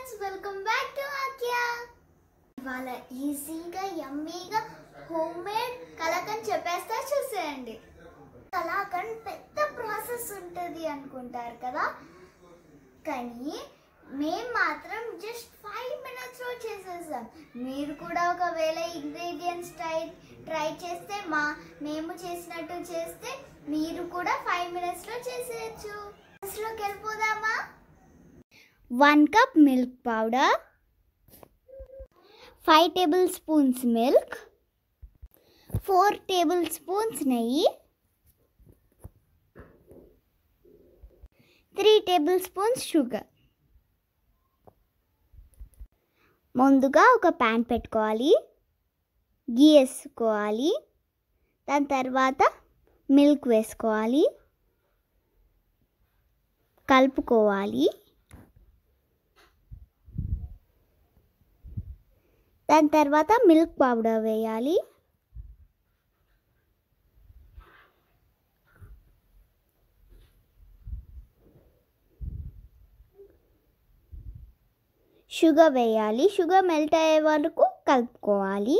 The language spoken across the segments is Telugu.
ఫ్రెండ్స్ వెల్కమ్ బ్యాక్ టు ఆక్యా ఇవాళ ఈజీగా యమ్మీగా హోమ్ మేడ్ కలాకండ్ చెప్పేస్తా చూసేయండి కలాకండ్ పెద్ద ప్రాసెస్ ఉంటుంది అనుకుంటారు కదా కానీ మేము మాత్రం జస్ట్ ఫైవ్ మినిట్స్లో చేసేసాం మీరు కూడా ఒకవేళ ఇంగ్రీడియంట్స్ ట్రై ట్రై చేస్తే మా మేము చేసినట్టు చేస్తే మీరు కూడా ఫైవ్ మినిట్స్లో చేసేయచ్చు లోకి వెళ్ళిపోదామా one cup milk powder five tablespoons milk four tablespoons నెయ్యి త్రీ టేబుల్ స్పూన్స్ షుగర్ ముందుగా ఒక ప్యాన్ పెట్టుకోవాలి గీ వేసుకోవాలి దాని తర్వాత మిల్క్ వేసుకోవాలి కలుపుకోవాలి దాని తర్వాత మిల్క్ పౌడర్ వేయాలి షుగర్ వేయాలి షుగర్ మెల్ట్ అయ్యే వరకు కలుపుకోవాలి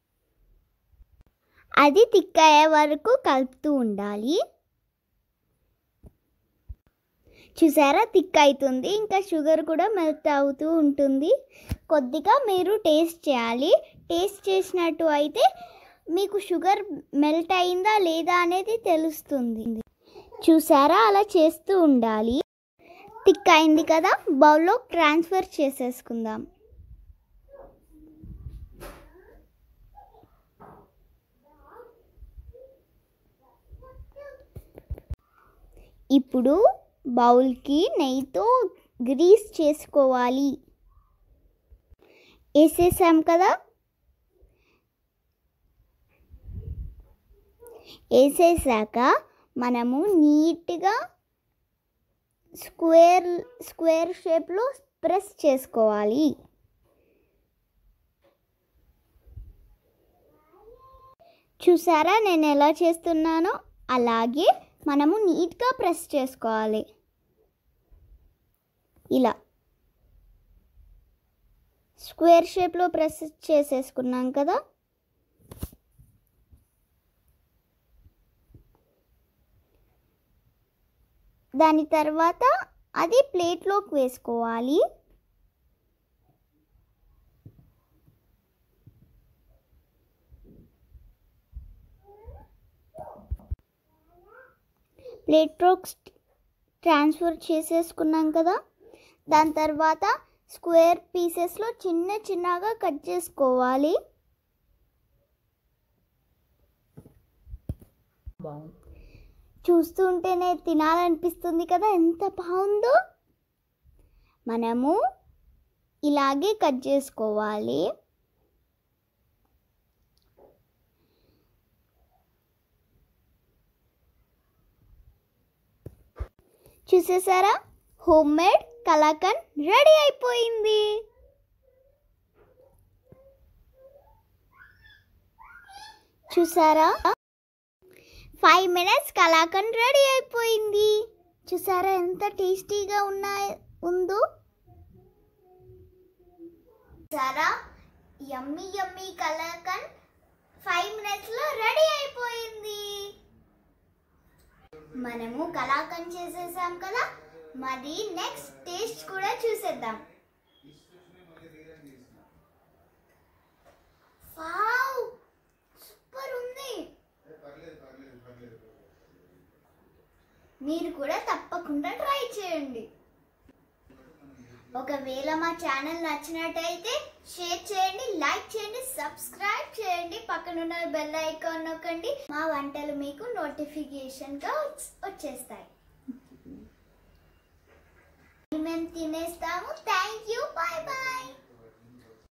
అది థిక్ అయ్యే వరకు కలుపుతూ ఉండాలి చూసారా థిక్ అవుతుంది ఇంకా షుగర్ కూడా మెల్ట్ అవుతూ ఉంటుంది కొద్దిగా మీరు టేస్ట్ చేయాలి టేస్ట్ చేసినట్టు అయితే మీకు షుగర్ మెల్ట్ అయిందా లేదా అనేది తెలుస్తుంది చూసారా అలా చేస్తూ ఉండాలి థిక్ అయింది కదా బౌల్లో ట్రాన్స్ఫర్ చేసేసుకుందాం ఇప్పుడు బౌల్కి నెయ్యితో గ్రీస్ చేసుకోవాలి వేసేసాం కదా వేసేసాక మనము నీట్గా స్క్వేర్ స్క్వేర్ షేప్లో ప్రెస్ చేసుకోవాలి చూసారా నేను ఎలా చేస్తున్నానో అలాగే మనము నీట్గా ప్రెస్ చేసుకోవాలి ఇలా స్క్వేర్ షేప్లో ప్రెస్ చేసేసుకున్నాం కదా దాని తర్వాత అది ప్లేట్లోకి వేసుకోవాలి ప్లేట్లోకి ట్రాన్స్ఫర్ చేసేసుకున్నాం కదా దాని తర్వాత స్క్వేర్ పీసెస్లో చిన్న చిన్నగా కట్ చేసుకోవాలి బాగుంది చూస్తుంటేనే తినాలనిపిస్తుంది కదా ఎంత బాగుందో మనము ఇలాగే కట్ చేసుకోవాలి చూసేసారా హోమ్ మేడ్ కలాకండ్ రెడీ అయిపోయింది చూసారా ఫైవ్ మినిట్స్ కలాకండ్ రెడీ అయిపోయింది చూసారా ఎంత టేస్టీగా ఉన్నాయి ఉందో చూసారా యమ్మీ యమ్మీ కలాకండ్ ఫైవ్ మినిట్స్లో రెడీ అయిపోయింది మనము కలాకండ్ చేసేసాం కదా మరి నెక్స్ట్ టేస్ట్ కూడా చూసేద్దాం వావ్ సూపర్ ఉంది మీరు కూడా తప్పకుండా ట్రై చేయండి ఒకవేళ మా ఛానల్ నచ్చినట్టయితే షేర్ చేయండి లైక్ చేయండి సబ్స్క్రైబ్ చేయండి పక్కనున్న బెల్ ఐకాన్ నొక్కండి మా వంటలు మీకు నోటిఫికేషన్గా వచ్చేస్తాయి మేము తినేస్తాము థ్యాంక్ యూ బాయ్ బాయ్